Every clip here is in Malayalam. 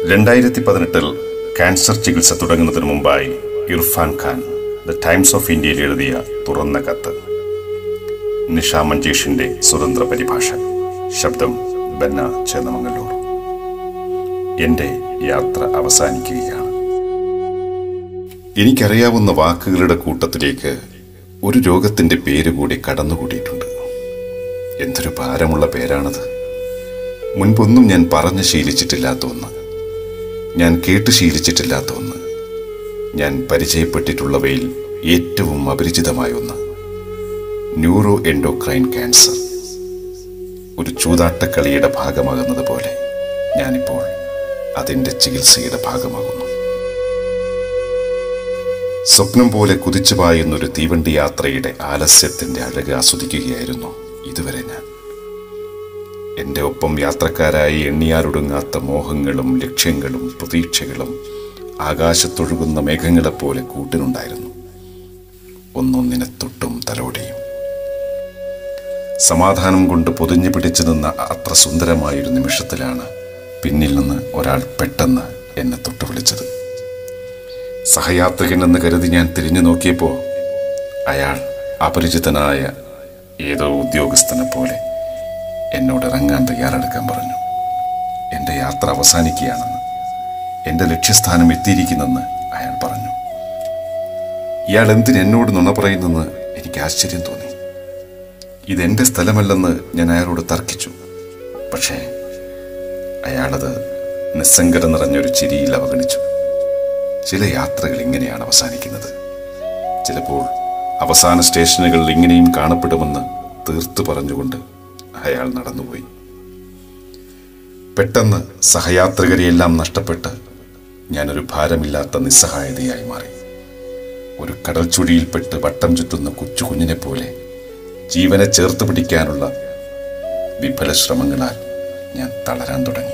രണ്ടായിരത്തി പതിനെട്ടിൽ ക്യാൻസർ ചികിത്സ തുടങ്ങുന്നതിന് മുമ്പായി Irfan Khan the Times of ഇന്ത്യയിൽ എഴുതിയ തുറന്ന കത്ത് നിഷ മഞ്ജേഷിന്റെ സ്വതന്ത്ര പരിഭാഷ ശബ്ദം ബന്ന ചേന്നമംഗല്ലൂർ എന്റെ യാത്ര അവസാനിക്കുകയാണ് എനിക്കറിയാവുന്ന വാക്കുകളുടെ കൂട്ടത്തിലേക്ക് ഒരു രോഗത്തിന്റെ പേര് കൂടി കടന്നുകൂടിയിട്ടുണ്ട് എന്തൊരു ഭാരമുള്ള പേരാണത് മുൻപൊന്നും ഞാൻ പറഞ്ഞ് ശീലിച്ചിട്ടില്ലാത്ത ഒന്ന് ഞാൻ കേട്ട് ശീലിച്ചിട്ടില്ലാത്ത ഒന്ന് ഞാൻ പരിചയപ്പെട്ടിട്ടുള്ളവയിൽ ഏറ്റവും അപരിചിതമായ ഒന്ന് ന്യൂറോ എൻഡോക്രൈൻ ക്യാൻസർ ഒരു ചൂതാട്ടക്കളിയുടെ ഭാഗമാകുന്നത് പോലെ ഞാനിപ്പോൾ അതിൻ്റെ ചികിത്സയുടെ ഭാഗമാകുന്നു സ്വപ്നം പോലെ കുതിച്ചു പായുന്ന ഒരു തീവണ്ടി യാത്രയുടെ ആലസ്യത്തിന്റെ അഴക് ആസ്വദിക്കുകയായിരുന്നു ഇതുവരെ ഞാൻ എന്റെ ഒപ്പം യാത്രക്കാരായി എണ്ണിയാലൊടുങ്ങാത്ത മോഹങ്ങളും ലക്ഷ്യങ്ങളും പ്രതീക്ഷകളും ആകാശത്തൊഴുകുന്ന മേഘങ്ങളെപ്പോലെ കൂട്ടിനുണ്ടായിരുന്നു ഒന്നൊന്നിനെ തൊട്ടും തലോടിയും സമാധാനം കൊണ്ട് പൊതിഞ്ഞു പിടിച്ചു നിന്ന അത്ര സുന്ദരമായൊരു നിമിഷത്തിലാണ് പിന്നിൽ നിന്ന് ഒരാൾ പെട്ടെന്ന് എന്നെ തൊട്ടു വിളിച്ചത് സഹയാത്രികൻ എന്ന് കരുതി ഞാൻ തിരിഞ്ഞു നോക്കിയപ്പോൾ അയാൾ അപരിചിതനായ ഏതോ ഉദ്യോഗസ്ഥനെ പോലെ എന്നോട് ഇറങ്ങാൻ തയ്യാറെടുക്കാൻ പറഞ്ഞു എൻ്റെ യാത്ര അവസാനിക്കുകയാണെന്ന് എൻ്റെ ലക്ഷ്യസ്ഥാനം എത്തിയിരിക്കുന്നെന്ന് അയാൾ പറഞ്ഞു ഇയാൾ എന്തിന് എന്നോട് നുണ പറയുന്നെന്ന് എനിക്ക് ആശ്ചര്യം തോന്നി ഇതെൻ്റെ സ്ഥലമല്ലെന്ന് ഞാൻ അയാളോട് തർക്കിച്ചു പക്ഷേ അയാളത് നിസ്സംഗത നിറഞ്ഞൊരു ചിരിയിൽ അവഗണിച്ചു ചില യാത്രകൾ ഇങ്ങനെയാണ് അവസാനിക്കുന്നത് ചിലപ്പോൾ അവസാന സ്റ്റേഷനുകളിൽ ഇങ്ങനെയും കാണപ്പെടുമെന്ന് തീർത്തു പറഞ്ഞുകൊണ്ട് അയാൾ നടന്നുപോയി പെട്ടെന്ന് സഹയാത്രികരെയെല്ലാം നഷ്ടപ്പെട്ട് ഞാനൊരു ഭാരമില്ലാത്ത നിസ്സഹായതയായി മാറി ഒരു കടൽ ചുഴിയിൽപ്പെട്ട് വട്ടം ചുറ്റുന്ന കൊച്ചു കുഞ്ഞിനെ പോലെ ജീവനെ ചേർത്ത് പിടിക്കാനുള്ള വിഫല ശ്രമങ്ങളാൽ ഞാൻ തളരാൻ തുടങ്ങി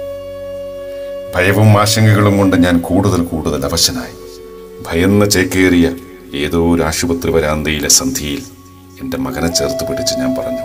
ഭയവും ആശങ്കകളും കൊണ്ട് ഞാൻ കൂടുതൽ കൂടുതൽ അവശനായി ഭയന്ന് ചേക്കേറിയ ഏതോ ഒരു ആശുപത്രി വരാന്തയിലെ സന്ധിയിൽ എൻ്റെ മകനെ ചേർത്ത് പിടിച്ച് ഞാൻ പറഞ്ഞു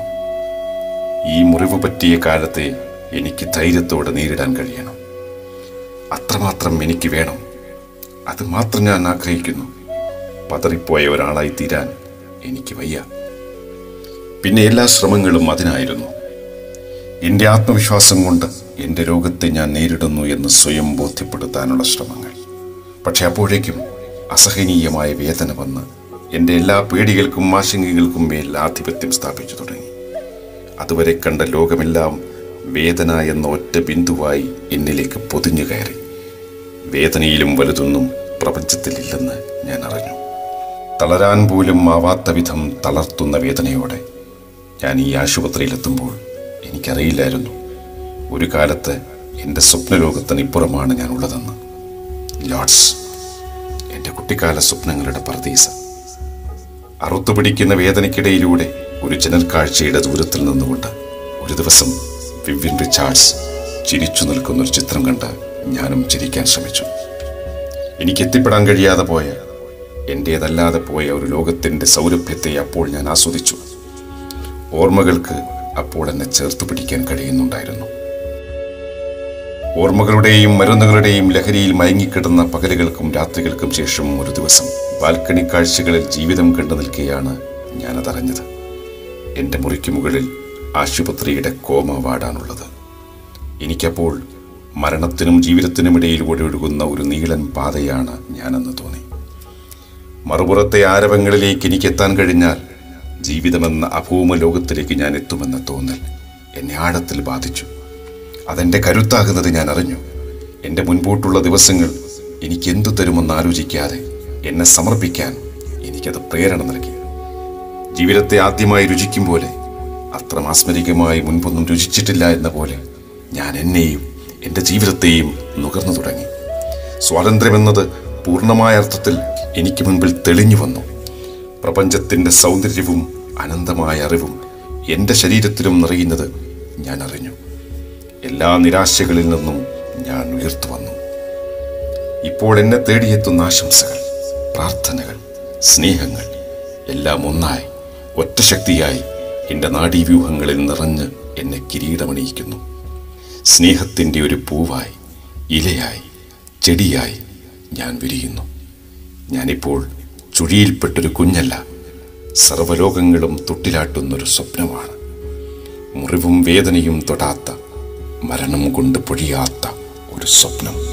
ഈ മുറിവ് പറ്റിയ കാലത്തെ എനിക്ക് ധൈര്യത്തോടെ നേരിടാൻ കഴിയണം അത്രമാത്രം എനിക്ക് വേണം അത് മാത്രം ഞാൻ ആഗ്രഹിക്കുന്നു പതറിപ്പോയ ഒരാളായി തീരാൻ എനിക്ക് വയ്യ പിന്നെ എല്ലാ ശ്രമങ്ങളും അതിനായിരുന്നു എൻ്റെ ആത്മവിശ്വാസം കൊണ്ട് എൻ്റെ രോഗത്തെ ഞാൻ നേരിടുന്നു എന്ന് സ്വയം ബോധ്യപ്പെടുത്താനുള്ള ശ്രമങ്ങൾ പക്ഷെ അപ്പോഴേക്കും അസഹനീയമായ വേദന വന്ന് എൻ്റെ എല്ലാ പേടികൾക്കും ആശങ്കകൾക്കും മേൽ ആധിപത്യം സ്ഥാപിച്ചു തുടങ്ങി അതുവരെ കണ്ട ലോകമെല്ലാം വേദന എന്ന ഒറ്റ ബിന്ദുവായി എന്നിലേക്ക് പൊതിഞ്ഞു കയറി വേദനയിലും വലുതൊന്നും പ്രപഞ്ചത്തിലില്ലെന്ന് ഞാൻ അറിഞ്ഞു തളരാൻ പോലും ആവാത്ത വിധം തളർത്തുന്ന വേദനയോടെ ഞാൻ ഈ ആശുപത്രിയിലെത്തുമ്പോൾ എനിക്കറിയില്ലായിരുന്നു ഒരു കാലത്ത് എൻ്റെ സ്വപ്നലോകത്തിന് ഇപ്പുറമാണ് ഞാൻ ഉള്ളതെന്ന് ലോഡ്സ് എൻ്റെ കുട്ടിക്കാല സ്വപ്നങ്ങളുടെ പർദീസ അറുത്തുപിടിക്കുന്ന വേദനയ്ക്കിടയിലൂടെ ഒരു ജനൽക്കാഴ്ചയുടെ ദൂരത്തിൽ നിന്നുകൊണ്ട് ഒരു ദിവസം വിവിൻ റിച്ചാർഡ്സ് ചിരിച്ചു നിൽക്കുന്ന ഒരു ചിത്രം കണ്ട് ഞാനും ചിരിക്കാൻ ശ്രമിച്ചു എനിക്ക് എത്തിപ്പെടാൻ കഴിയാതെ പോയ എൻ്റേതല്ലാതെ പോയ ഒരു ലോകത്തിൻ്റെ സൗരഭ്യത്തെ അപ്പോൾ ഞാൻ ആസ്വദിച്ചു ഓർമ്മകൾക്ക് അപ്പോൾ എന്നെ ചേർത്ത് പിടിക്കാൻ കഴിയുന്നുണ്ടായിരുന്നു ഓർമ്മകളുടെയും മരുന്നുകളുടെയും ലഹരിയിൽ മയങ്ങിക്കിടന്ന പകലുകൾക്കും രാത്രികൾക്കും ശേഷം ഒരു ദിവസം ബാൽക്കണി കാഴ്ചകളിൽ ജീവിതം കണ്ടു നിൽക്കുകയാണ് ഞാനതറിഞ്ഞത് എൻ്റെ മുറിക്ക് മുകളിൽ ആശുപത്രിയുടെ കോമ വാർഡാണുള്ളത് എനിക്കപ്പോൾ മരണത്തിനും ജീവിതത്തിനും ഇടയിലൂടെ ഒഴുകുന്ന ഒരു നീളൻ പാതയാണ് ഞാനെന്ന് തോന്നി മറുപുറത്തെ ആരവങ്ങളിലേക്ക് എനിക്ക് എത്താൻ കഴിഞ്ഞാൽ ജീവിതമെന്ന അഭൂമ ലോകത്തിലേക്ക് ഞാൻ എത്തുമെന്ന തോന്നൽ എന്നെ ആഴത്തിൽ ബാധിച്ചു അതെന്റെ കരുത്താകുന്നത് ഞാൻ അറിഞ്ഞു എൻ്റെ മുൻപോട്ടുള്ള ദിവസങ്ങൾ എനിക്ക് എന്തു തരുമെന്ന് ആലോചിക്കാതെ എന്നെ സമർപ്പിക്കാൻ എനിക്കത് പ്രേരണ നൽകി ജീവിതത്തെ ആദ്യമായി രുചിക്കും പോലെ അത്ര മാസ്മരികമായി മുൻപൊന്നും രുചിച്ചിട്ടില്ല എന്ന പോലെ ഞാൻ എന്നെയും എൻ്റെ ജീവിതത്തെയും നുകർന്നു തുടങ്ങി സ്വാതന്ത്ര്യമെന്നത് പൂർണ്ണമായ അർത്ഥത്തിൽ എനിക്ക് മുൻപിൽ തെളിഞ്ഞു വന്നു പ്രപഞ്ചത്തിൻ്റെ സൗന്ദര്യവും അനന്തമായ അറിവും എൻ്റെ ശരീരത്തിലും നിറയുന്നത് ഞാൻ അറിഞ്ഞു എല്ലാ നിരാശകളിൽ നിന്നും ഞാൻ ഉയർത്തു വന്നു ഇപ്പോൾ എന്നെ തേടിയെത്തുന്ന ആശംസകൾ പ്രാർത്ഥനകൾ സ്നേഹങ്ങൾ എല്ലാം ഒന്നായി ഒറ്റ ശക്തിയായി എൻ്റെ നാഡീവ്യൂഹങ്ങളിൽ നിറഞ്ഞ് എന്നെ കിരീടമണിയിക്കുന്നു സ്നേഹത്തിൻ്റെ ഒരു പൂവായി ഇലയായി ചെടിയായി ഞാൻ വിരിയുന്നു ഞാനിപ്പോൾ ചുഴിയിൽപ്പെട്ടൊരു കുഞ്ഞല്ല സർവലോകങ്ങളും തൊട്ടിലാട്ടുന്നൊരു സ്വപ്നമാണ് മുറിവും വേദനയും തൊടാത്ത മരണം കൊണ്ട് പൊഴിയാത്ത ഒരു സ്വപ്നം